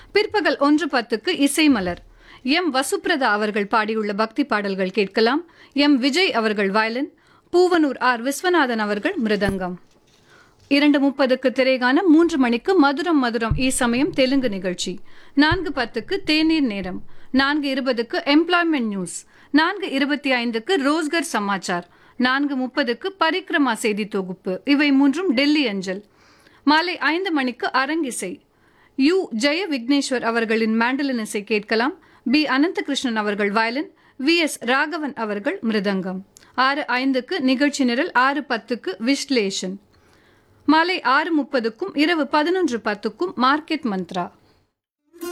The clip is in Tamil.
பிற்பகல் ஒன்று பத்துக்கு இசை மலர் எம் வசுப்ரதா அவர்கள் பாடியுள்ள பக்தி பாடல்கள் கேட்கலாம் எம் விஜய் அவர்கள் வயலின் பூவனூர் ஆர் விஸ்வநாதன் அவர்கள் மிருதங்கம் இரண்டு முப்பதுக்கு திரைகான மூன்று மணிக்கு மதுரம் மதுரம் ஈ சமயம் தெலுங்கு நிகழ்ச்சி நான்கு பத்துக்கு தேநீர் நேரம் நான்கு இருபதுக்கு எம்ப்ளாய்மெண்ட் நியூஸ் நான்கு இருபத்தி ஐந்துக்கு ரோஸ்கர் சமாச்சார் நான்கு முப்பதுக்கு பரிக்ரமா செய்தி தொகுப்பு இவை மூன்றும் டெல்லி அஞ்சல் மாலை ஐந்து மணிக்கு அரங்கிசை யு ஜெய விக்னேஸ்வர் அவர்களின் மேண்டலின் இசை கேட்கலாம் பி அனந்தகிருஷ்ணன் அவர்கள் வயலின் வி எஸ் ராகவன் அவர்கள் மிருதங்கம் ஆறு ஐந்துக்கு நிகழ்ச்சி நிரல் ஆறு பத்துக்கு விஸ்லேஷன் மாலை ஆறு முப்பதுக்கும் இரவு பதினொன்று பத்துக்கும் மார்க்கெட் மந்த்ரா